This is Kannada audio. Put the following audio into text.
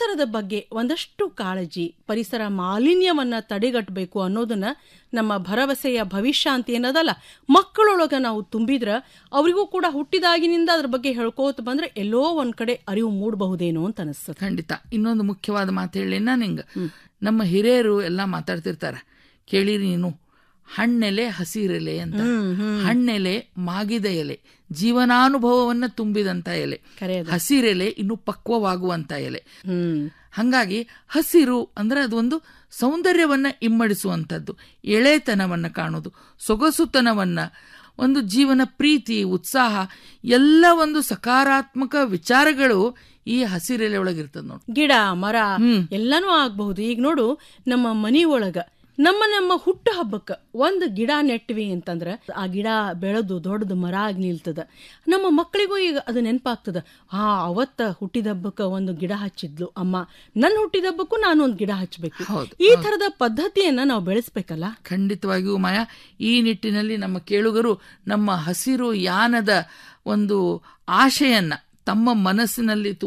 ಪರಿಸರದ ಬಗ್ಗೆ ಒಂದಷ್ಟು ಕಾಳಜಿ ಪರಿಸರ ಮಾಲಿನ್ಯವನ್ನ ತಡೆಗಟ್ಟಬೇಕು ಅನ್ನೋದನ್ನ ನಮ್ಮ ಭರವಸೆಯ ಭವಿಷ್ಯ ಅಂತ ಏನದಲ್ಲ ಮಕ್ಕಳೊಳಗ ನಾವು ತುಂಬಿದ್ರ ಅವರಿಗೂ ಕೂಡ ಹುಟ್ಟಿದಾಗಿನಿಂದ ಅದ್ರ ಬಗ್ಗೆ ಹೇಳ್ಕೋತ ಬಂದ್ರೆ ಎಲ್ಲೋ ಒಂದ್ ಕಡೆ ಅರಿವು ಮೂಡಬಹುದೇನೋ ಅಂತ ಅನಿಸ್ತದೆ ಖಂಡಿತ ಇನ್ನೊಂದು ಮುಖ್ಯವಾದ ಮಾತು ಹೇಳಿ ನಿಂಗೆ ನಮ್ಮ ಹಿರಿಯರು ಎಲ್ಲ ಮಾತಾಡ್ತಿರ್ತಾರ ಕೇಳಿರಿ ನೀನು ಹಣ್ಣೆಲೆ ಹಸಿರೆಲೆ ಅಂತ ಹಣ್ಣೆಲೆ ಮಾಗಿದ ಎಲೆ ಜೀವನಾನುಭವವನ್ನ ತುಂಬಿದಂತ ಎಲೆ ಖರೆ ಅದು. ಹಸಿರೆಲೆ ಇನ್ನು ಪಕ್ವವಾಗುವಂತ ಎಲೆ ಹ್ಮ್ ಹಂಗಾಗಿ ಹಸಿರು ಅಂದ್ರೆ ಅದೊಂದು ಸೌಂದರ್ಯವನ್ನ ಇಮ್ಮಡಿಸುವಂಥದ್ದು ಎಳೆತನವನ್ನ ಕಾಣೋದು ಸೊಗಸುತನವನ್ನ ಒಂದು ಜೀವನ ಪ್ರೀತಿ ಉತ್ಸಾಹ ಎಲ್ಲ ಒಂದು ಸಕಾರಾತ್ಮಕ ವಿಚಾರಗಳು ಈ ಹಸಿರೆಲೆ ಒಳಗಿರ್ತದ ನೋಡಿ ಗಿಡ ಮರ ಎಲ್ಲಾನು ಆಗ್ಬಹುದು ಈಗ ನೋಡು ನಮ್ಮ ಮನಿ ಒಳಗ ನಮ್ಮ ನಮ್ಮ ಹುಟ್ಟು ಹಬ್ಬಕ್ಕ ಒಂದು ಗಿಡ ನೆಟ್ವಿ ಅಂತಂದ್ರ ಆ ಗಿಡ ಬೆಳೆದು ದೊಡ್ಡದು ಮರ ಆಗಿ ನಿಲ್ತದ ನಮ್ಮ ಮಕ್ಕಳಿಗೂ ಈಗ ಅದು ನೆನಪಾಗ್ತದ ಹಾ ಅವತ್ತ ಹುಟ್ಟಿದ ಹಬ್ಬಕ್ಕ ಒಂದು ಗಿಡ ಹಚ್ಚಿದ್ಲು ಅಮ್ಮ ನನ್ನ ಹುಟ್ಟಿದ ಹಬ್ಬಕ್ಕೂ ನಾನು ಒಂದು ಗಿಡ ಹಚ್ಚಬೇಕು ಹೌದು, ಈ ತರದ ಪದ್ಧತಿಯನ್ನ ನಾವು ಬೆಳೆಸ್ಬೇಕಲ್ಲ ಖಂಡಿತವಾಗಿಯೂ ಮಾಯಾ ಈ ನಿಟ್ಟಿನಲ್ಲಿ ನಮ್ಮ ಕೇಳುಗರು ನಮ್ಮ ಹಸಿರು ಯಾನದ ಒಂದು ಆಶೆಯನ್ನ ತಮ್ಮ ಮನಸ್ಸಿನಲ್ಲಿ